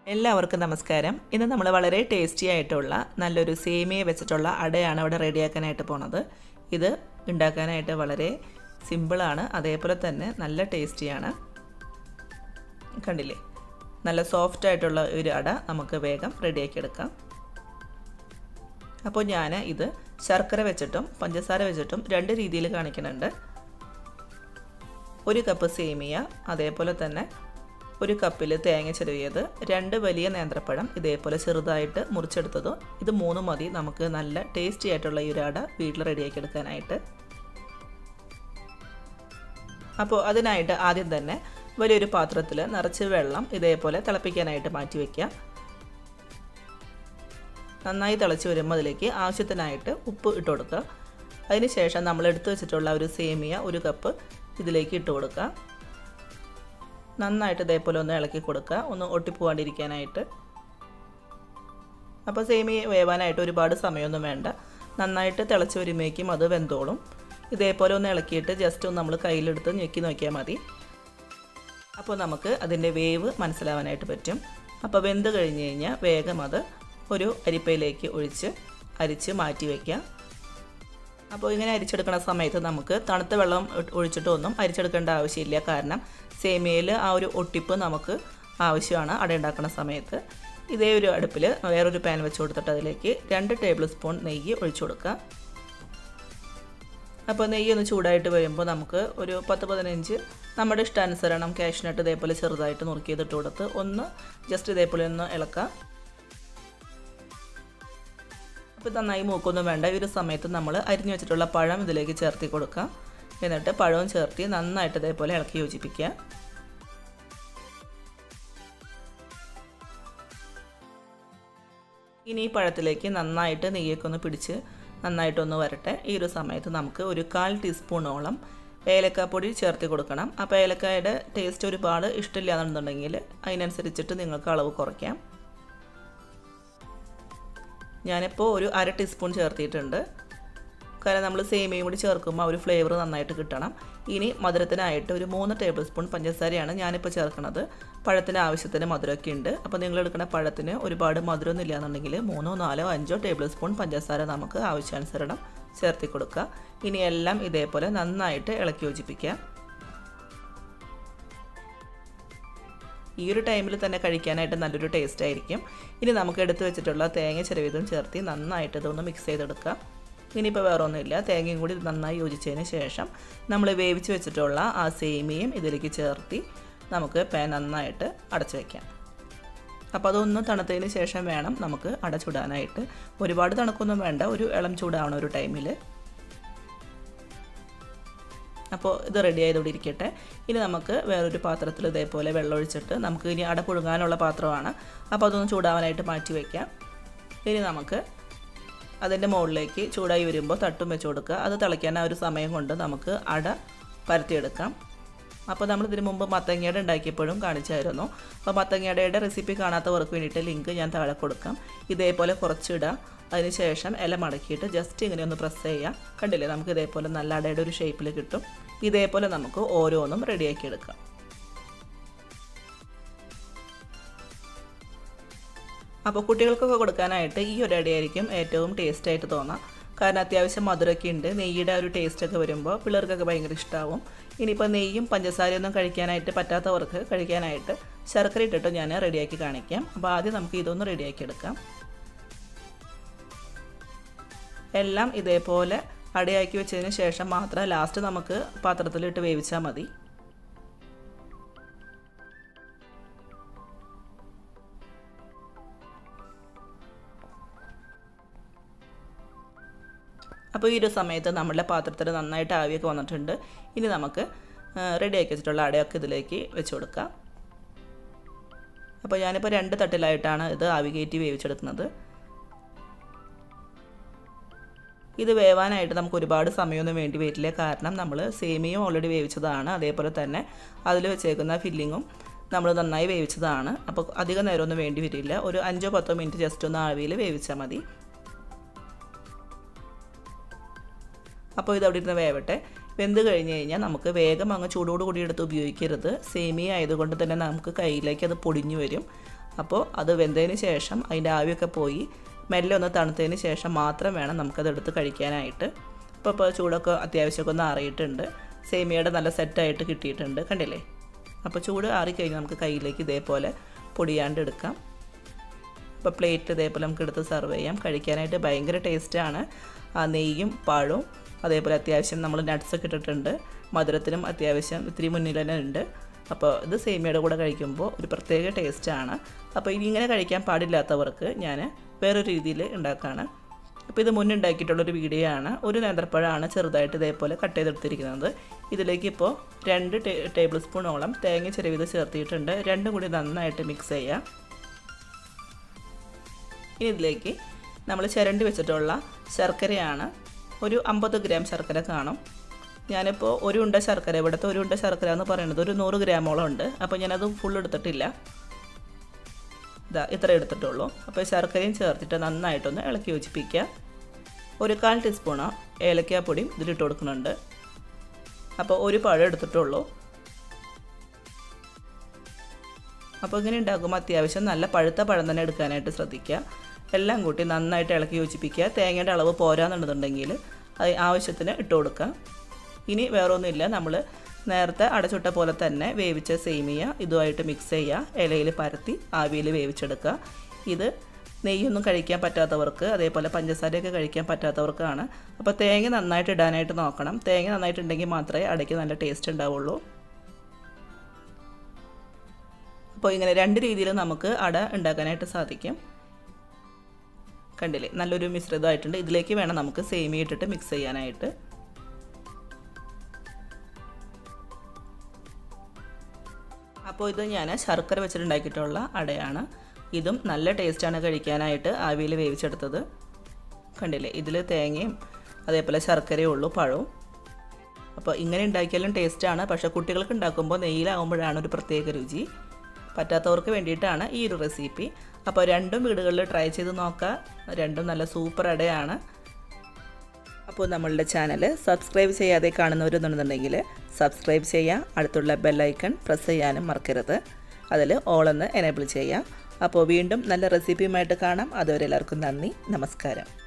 എല്ലാവർക്കും നമസ്കാരം ഇന്ന് നമ്മൾ വളരെ ടേസ്റ്റി ആയിട്ടുള്ള നല്ലൊരു സേമിയ വെച്ചിട്ടുള്ള അടയാണ് ഇവിടെ റെഡിയാക്കാനായിട്ട് പോണത് ഇത് ഉണ്ടാക്കാനായിട്ട് വളരെ സിമ്പിളാണ് അതേപോലെ തന്നെ നല്ല ടേസ്റ്റിയാണ് കണ്ടില്ലേ നല്ല സോഫ്റ്റ് ആയിട്ടുള്ള ഒരു അട നമുക്ക് വേഗം റെഡിയാക്കി എടുക്കാം അപ്പോൾ ഞാൻ ഇത് ശർക്കര വെച്ചിട്ടും പഞ്ചസാര വെച്ചിട്ടും രണ്ട് രീതിയിൽ കാണിക്കുന്നുണ്ട് ഒരു കപ്പ് സേമിയ അതേപോലെ തന്നെ ഒരു കപ്പിൽ തേങ്ങ ചെരുവിയത് രണ്ട് വലിയ നേന്ത്രപ്പഴം ഇതേപോലെ ചെറുതായിട്ട് മുറിച്ചെടുത്തത് ഇത് മൂന്ന് മതി നമുക്ക് നല്ല ടേസ്റ്റി ആയിട്ടുള്ള ഈ ഒരു അട വീട്ടിൽ റെഡിയാക്കി എടുക്കാനായിട്ട് അപ്പോൾ അതിനായിട്ട് ആദ്യം തന്നെ വലിയൊരു പാത്രത്തിൽ നിറച്ച് വെള്ളം ഇതേപോലെ തിളപ്പിക്കാനായിട്ട് മാറ്റി വയ്ക്കുക നന്നായി തിളച്ച് വരുമ്പോൾ അതിലേക്ക് ആവശ്യത്തിനായിട്ട് ഉപ്പ് ഇട്ട് കൊടുക്കുക അതിനുശേഷം നമ്മൾ എടുത്തു വെച്ചിട്ടുള്ള ഒരു സേമിയ ഒരു കപ്പ് ഇതിലേക്ക് ഇട്ട് കൊടുക്കുക നന്നായിട്ട് ഇതേപോലെ ഒന്ന് ഇളക്കി കൊടുക്കുക ഒന്ന് ഒട്ടിപ്പോവാണ്ടിരിക്കാനായിട്ട് അപ്പോൾ സേമിയ വേവാനായിട്ട് ഒരുപാട് സമയമൊന്നും വേണ്ട നന്നായിട്ട് തിളച്ച് വരുമ്പോഴേക്കും അത് വെന്തോളും ഇതേപോലെ ഒന്ന് ഇളക്കിയിട്ട് ജസ്റ്റ് ഒന്ന് നമ്മൾ കയ്യിലെടുത്ത് ഞെക്കി നോക്കിയാൽ മതി അപ്പോൾ നമുക്ക് അതിൻ്റെ വേവ് മനസ്സിലാവാനായിട്ട് പറ്റും അപ്പോൾ വെന്ത് കഴിഞ്ഞ് കഴിഞ്ഞാൽ വേഗം അത് ഒരു അരിപ്പയിലേക്ക് ഒഴിച്ച് അരിച്ച് മാറ്റി വയ്ക്കുക അപ്പോൾ ഇങ്ങനെ അരിച്ചെടുക്കുന്ന സമയത്ത് നമുക്ക് തണുത്ത വെള്ളം ഒഴിച്ചിട്ടൊന്നും അരിച്ചെടുക്കേണ്ട ആവശ്യമില്ല കാരണം സേമിയയിൽ ആ ഒരു ഒട്ടിപ്പ് നമുക്ക് ആവശ്യമാണ് അട ഉണ്ടാക്കുന്ന സമയത്ത് ഇതേ ഒരു അടുപ്പിൽ വേറൊരു പാൻ വെച്ച് കൊടുത്തിട്ട് അതിലേക്ക് രണ്ട് ടേബിൾ സ്പൂൺ നെയ്യ് ഒഴിച്ചു കൊടുക്കുക അപ്പോൾ നെയ്യ് ഒന്ന് ചൂടായിട്ട് വരുമ്പോൾ നമുക്ക് ഒരു പത്ത് പതിനഞ്ച് നമ്മുടെ ഇഷ്ടാനുസരണം കാഷ്നട്ട് ഇതേപോലെ ചെറുതായിട്ട് നുറുക്കിയതിട്ട് കൊടുത്ത് ഒന്ന് ജസ്റ്റ് ഇതേപോലെ ഒന്ന് ഇളക്കാം അപ്പോൾ നന്നായി മൂക്കൊന്നും വേണ്ട ഈ ഒരു സമയത്ത് നമ്മൾ അരിഞ്ഞു വെച്ചിട്ടുള്ള പഴം ഇതിലേക്ക് ചേർത്തി കൊടുക്കാം എന്നിട്ട് പഴവും ചേർത്തി നന്നായിട്ട് ഇതേപോലെ ഇളക്കി യോജിപ്പിക്കുക ഇനി ഈ പഴത്തിലേക്ക് നന്നായിട്ട് നെയ്യൊക്കെ ഒന്ന് പിടിച്ച് നന്നായിട്ടൊന്ന് വരട്ടെ ഈ ഒരു സമയത്ത് നമുക്ക് ഒരു കാൽ ടീസ്പൂണോളം ഏലക്കാപ്പൊടി ചേർത്ത് കൊടുക്കണം അപ്പോൾ ഏലക്കായുടെ ടേസ്റ്റ് ഒരുപാട് ഇഷ്ടമില്ല എന്നുണ്ടെങ്കിൽ അതിനനുസരിച്ചിട്ട് നിങ്ങൾക്ക് അളവ് കുറയ്ക്കാം ഞാനിപ്പോൾ ഒരു അര ടീസ്പൂൺ ചേർത്തിയിട്ടുണ്ട് കാരണം നമ്മൾ സേമിയയും കൂടി ചേർക്കുമ്പോൾ ഒരു ഫ്ലേവർ നന്നായിട്ട് കിട്ടണം ഇനി മധുരത്തിനായിട്ട് ഒരു മൂന്ന് ടേബിൾ സ്പൂൺ പഞ്ചസാരയാണ് ഞാനിപ്പോൾ ചേർക്കുന്നത് പഴത്തിന് ആവശ്യത്തിന് മധുരമൊക്കെ ഉണ്ട് അപ്പോൾ നിങ്ങൾ എടുക്കുന്ന പഴത്തിന് ഒരുപാട് മധുരമൊന്നും ഇല്ല എന്നുണ്ടെങ്കിൽ മൂന്നോ നാലോ അഞ്ചോ ടേബിൾ സ്പൂൺ പഞ്ചസാര നമുക്ക് ആവശ്യാനുസരണം ചേർത്തി കൊടുക്കുക ഇനി എല്ലാം ഇതേപോലെ നന്നായിട്ട് ഇളക്കി യോജിപ്പിക്കുക ഈ ഒരു ടൈമിൽ തന്നെ കഴിക്കാനായിട്ട് നല്ലൊരു ടേസ്റ്റ് ആയിരിക്കും ഇനി നമുക്ക് എടുത്ത് വെച്ചിട്ടുള്ള തേങ്ങ ചെറുവിധം ചേർത്തി നന്നായിട്ട് ഇതൊന്ന് മിക്സ് ചെയ്തെടുക്കുക ഇനിയിപ്പോൾ വേറെ ഒന്നുമില്ല തേങ്ങയും കൂടി നന്നായി യോജിച്ചതിന് ശേഷം നമ്മൾ വേവിച്ച് വെച്ചിട്ടുള്ള ആ സേമിയയും ഇതിലേക്ക് ചേർത്തി നമുക്ക് പാൻ നന്നായിട്ട് അടച്ചു വയ്ക്കാം അപ്പോൾ അതൊന്ന് തണുത്തതിന് ശേഷം വേണം നമുക്ക് അടച്ചുടാനായിട്ട് ഒരുപാട് തണുക്കൊന്നും വേണ്ട ഒരു ഇളം ചൂടാവണ ഒരു ടൈമിൽ അപ്പോൾ ഇത് റെഡി ആയതോടെ ഇരിക്കട്ടെ ഇനി നമുക്ക് വേറൊരു പാത്രത്തിൽ ഇതേപോലെ വെള്ളം ഒഴിച്ചിട്ട് നമുക്ക് ഇനി അട പുഴുങ്ങാനുള്ള പാത്രമാണ് അപ്പോൾ അതൊന്ന് ചൂടാവാനായിട്ട് മാറ്റി വയ്ക്കാം ഇനി നമുക്ക് അതിൻ്റെ മുകളിലേക്ക് ചൂടായി വരുമ്പോൾ തട്ടും വെച്ച് കൊടുക്കുക അത് തിളയ്ക്കാൻ ആ ഒരു സമയം കൊണ്ട് നമുക്ക് അട പരത്തിയെടുക്കാം അപ്പോൾ നമ്മൾ ഇതിന് മുമ്പ് മത്തങ്ങയുടെ ഉണ്ടാക്കിയപ്പോഴും കാണിച്ചായിരുന്നു അപ്പോൾ മത്തങ്ങയുടെ റെസിപ്പി കാണാത്തവർക്ക് വേണ്ടിയിട്ട് ലിങ്ക് ഞാൻ താഴെ കൊടുക്കാം ഇതേപോലെ കുറച്ചിടാം അതിനുശേഷം ഇല മടക്കിയിട്ട് ജസ്റ്റ് ഇങ്ങനെ ഒന്ന് പ്രസ് ചെയ്യാം കണ്ടില്ലേ നമുക്ക് ഇതേപോലെ നല്ല അടയുടെ ഒരു ഷേപ്പിൽ കിട്ടും ഇതേപോലെ നമുക്ക് ഓരോന്നും റെഡിയാക്കി എടുക്കാം അപ്പോൾ കുട്ടികൾക്കൊക്കെ കൊടുക്കാനായിട്ട് ഈ ഒരു അടയായിരിക്കും ഏറ്റവും ടേസ്റ്റ് ആയിട്ട് തോന്നാം കാരണം അത്യാവശ്യം മധുരമൊക്കെ ഉണ്ട് നെയ്യുടെ ഒരു ടേസ്റ്റൊക്കെ വരുമ്പോൾ പിള്ളേർക്കൊക്കെ ഭയങ്കര ഇഷ്ടമാവും ഇനിയിപ്പോൾ നെയ്യും പഞ്ചസാരയൊന്നും കഴിക്കാനായിട്ട് പറ്റാത്തവർക്ക് കഴിക്കാനായിട്ട് ശർക്കര ഇട്ടിട്ട് ഞാൻ റെഡിയാക്കി കാണിക്കാം അപ്പോൾ ആദ്യം നമുക്ക് ഇതൊന്ന് റെഡിയാക്കി എടുക്കാം എല്ലാം ഇതേപോലെ അടയാക്കി വെച്ചതിന് ശേഷം മാത്രം ലാസ്റ്റ് നമുക്ക് പാത്രത്തിലിട്ട് വേവിച്ചാൽ മതി അപ്പോൾ ഈ ഒരു സമയത്ത് നമ്മളുടെ പാത്രത്തിൽ നന്നായിട്ട് ആവിയൊക്കെ വന്നിട്ടുണ്ട് ഇനി നമുക്ക് റെഡിയാക്കി വെച്ചിട്ടുള്ള അടയൊക്കെ ഇതിലേക്ക് വെച്ച് കൊടുക്കാം അപ്പോൾ ഞാനിപ്പോൾ രണ്ട് തട്ടിലായിട്ടാണ് ഇത് ആവി കയറ്റി വേവിച്ചെടുക്കുന്നത് ഇത് വേവാനായിട്ട് നമുക്ക് ഒരുപാട് സമയമൊന്നും വേണ്ടി വരില്ല കാരണം നമ്മൾ സേമിയും ഓൾറെഡി വേവിച്ചതാണ് അതേപോലെ തന്നെ അതിൽ വെച്ചേക്കുന്ന ഫില്ലിങ്ങും നമ്മൾ നന്നായി വേവിച്ചതാണ് അപ്പോൾ അധികം നേരമൊന്നും വേണ്ടി വരില്ല ഒരു അഞ്ചോ പത്തോ മിനിറ്റ് ജസ്റ്റ് ഒന്ന് ആവിയിൽ വേവിച്ചാൽ മതി അപ്പോൾ ഇത് അവിടെ ഇരുന്ന് വേവട്ടെ വെന്ത് കഴിഞ്ഞ് കഴിഞ്ഞാൽ നമുക്ക് വേഗം അങ്ങ് ചൂടോട് കൂടി എടുത്ത് ഉപയോഗിക്കരുത് സേമിയ ആയതുകൊണ്ട് തന്നെ നമുക്ക് കയ്യിലേക്ക് അത് പൊടിഞ്ഞു വരും അപ്പോൾ അത് വെന്തതിന് ശേഷം അതിൻ്റെ ആവിയൊക്കെ പോയി മെല്ലെ ഒന്ന് തണുത്തതിന് ശേഷം മാത്രം വേണം നമുക്കത് എടുത്ത് കഴിക്കാനായിട്ട് ഇപ്പോൾ ഇപ്പോൾ ചൂടൊക്കെ അത്യാവശ്യമൊക്കെ ഒന്ന് ആറിയിട്ടുണ്ട് സേമിയയുടെ നല്ല സെറ്റായിട്ട് കിട്ടിയിട്ടുണ്ട് കണ്ടില്ലേ അപ്പോൾ ചൂട് ആറിക്കഴിഞ്ഞാൽ നമുക്ക് കയ്യിലേക്ക് ഇതേപോലെ പൊടിയാണ്ട് എടുക്കാം അപ്പോൾ പ്ലേറ്റ് ഇതേപോലെ നമുക്ക് എടുത്ത് സെർവ് ചെയ്യാം കഴിക്കാനായിട്ട് ഭയങ്കര ടേസ്റ്റാണ് ആ നെയ്യും പഴവും അതേപോലെ അത്യാവശ്യം നമ്മൾ നട്ട്സൊക്കെ ഇട്ടിട്ടുണ്ട് മധുരത്തിനും അത്യാവശ്യം ഇത്തിരി മുന്നിൽ തന്നെ ഉണ്ട് അപ്പോൾ ഇത് സേമിയയുടെ കൂടെ കഴിക്കുമ്പോൾ ഒരു പ്രത്യേക ടേസ്റ്റാണ് അപ്പോൾ ഇനി ഇങ്ങനെ കഴിക്കാൻ പാടില്ലാത്തവർക്ക് ഞാൻ വേറൊരു രീതിയിൽ ഉണ്ടാക്കുകയാണ് അപ്പോൾ ഇത് മുന്നുണ്ടാക്കിയിട്ടുള്ളൊരു വീഡിയോ ആണ് ഒരു നേന്ത്രപ്പഴമാണ് ചെറുതായിട്ട് ഇതേപോലെ കട്ട് ചെയ്തെടുത്തിരിക്കുന്നത് ഇതിലേക്ക് ഇപ്പോൾ രണ്ട് ടേബിൾ സ്പൂണോളം തേങ്ങ ചെരുവിത് ചേർത്തിയിട്ടുണ്ട് രണ്ടും കൂടി നന്നായിട്ട് മിക്സ് ചെയ്യാം ഇനി ഇതിലേക്ക് നമ്മൾ ചിരണ്ടി വെച്ചിട്ടുള്ള ശർക്കരയാണ് ഒരു അമ്പത് ഗ്രാം ശർക്കര കാണും ഞാനിപ്പോൾ ഒരു ഉണ്ട ശർക്കര ഇവിടുത്തെ ഒരു ഉണ്ട ശർക്കര എന്ന് പറയുന്നത് ഒരു നൂറ് ഗ്രാമോളം ഉണ്ട് അപ്പോൾ ഞാനത് ഫുൾ എടുത്തിട്ടില്ല ഇതാ ഇത്ര എടുത്തിട്ടുള്ളൂ അപ്പോൾ ശർക്കരയും ചേർത്തിട്ട് നന്നായിട്ടൊന്ന് ഇളക്കി യോജിപ്പിക്കുക ഒരു കാൽ ടീസ്പൂണ് ഏലക്കാപ്പൊടിയും ഇതിലിട്ട് കൊടുക്കുന്നുണ്ട് അപ്പോൾ ഒരു പഴം എടുത്തിട്ടുള്ളൂ അപ്പോൾ ഇങ്ങനെ ഉണ്ടാക്കുമ്പോൾ അത്യാവശ്യം നല്ല പഴുത്ത പഴം തന്നെ എടുക്കാനായിട്ട് ശ്രദ്ധിക്കുക എല്ലാം കൂട്ടി നന്നായിട്ട് ഇളക്കി യോജിപ്പിക്കുക തേങ്ങയുടെ അളവ് പോരാന്നുണ്ടെന്നുണ്ടെങ്കിൽ അത് ആവശ്യത്തിന് ഇട്ട് കൊടുക്കുക ഇനി വേറൊന്നുമില്ല നമ്മൾ നേരത്തെ അടച്ചുട്ട പോലെ തന്നെ വേവിച്ച സേമിയ ഇതുമായിട്ട് മിക്സ് ചെയ്യുക ഇലയിൽ പരത്തി ആവിയിൽ വേവിച്ചെടുക്കുക ഇത് നെയ്യൊന്നും കഴിക്കാൻ പറ്റാത്തവർക്ക് അതേപോലെ പഞ്ചസാരയൊക്കെ കഴിക്കാൻ പറ്റാത്തവർക്കാണ് അപ്പോൾ തേങ്ങ നന്നായിട്ട് ഇടാനായിട്ട് നോക്കണം തേങ്ങ നന്നായിട്ടുണ്ടെങ്കിൽ മാത്രമേ അടയ്ക്ക് നല്ല ടേസ്റ്റ് ഉണ്ടാവുള്ളൂ അപ്പോൾ ഇങ്ങനെ രണ്ട് രീതിയിൽ നമുക്ക് അട ഉണ്ടാക്കാനായിട്ട് സാധിക്കും കണ്ടില്ലേ നല്ലൊരു മിശ്രിതമായിട്ടുണ്ട് ഇതിലേക്ക് വേണം നമുക്ക് സേമിയ ഇട്ടിട്ട് മിക്സ് ചെയ്യാനായിട്ട് അപ്പോൾ ഇത് ഞാൻ ശർക്കര വെച്ചിട്ടുണ്ടാക്കിയിട്ടുള്ള അടയാണ് ഇതും നല്ല ടേസ്റ്റാണ് കഴിക്കാനായിട്ട് ആവിയിൽ വേവിച്ചെടുത്തത് കണ്ടില്ലേ ഇതിൽ തേങ്ങയും അതേപോലെ ശർക്കരയും ഉള്ളൂ പഴവും അപ്പോൾ ഇങ്ങനെ ഉണ്ടാക്കിയാലും ടേസ്റ്റാണ് പക്ഷേ കുട്ടികൾക്ക് ഉണ്ടാക്കുമ്പോൾ നെയ്യിലാകുമ്പോഴാണ് ഒരു പ്രത്യേക രുചി പറ്റാത്തവർക്ക് വേണ്ടിയിട്ടാണ് ഈ ഒരു റെസിപ്പി അപ്പോൾ രണ്ടും വീടുകളിൽ ട്രൈ ചെയ്ത് നോക്കുക രണ്ടും നല്ല സൂപ്പർ അടയാണ് അപ്പോൾ നമ്മളുടെ ചാനൽ സബ്സ്ക്രൈബ് ചെയ്യാതെ കാണുന്നവരെന്നുണ്ടെങ്കിൽ സബ്സ്ക്രൈബ് ചെയ്യുക അടുത്തുള്ള ബെല്ലൈക്കൺ പ്രസ് ചെയ്യാനും മറക്കരുത് അതിൽ ഓളെന്ന് എനേബിൾ ചെയ്യുക അപ്പോൾ വീണ്ടും നല്ല റെസിപ്പിയുമായിട്ട് കാണാം അതുവരെ എല്ലാവർക്കും നന്ദി നമസ്കാരം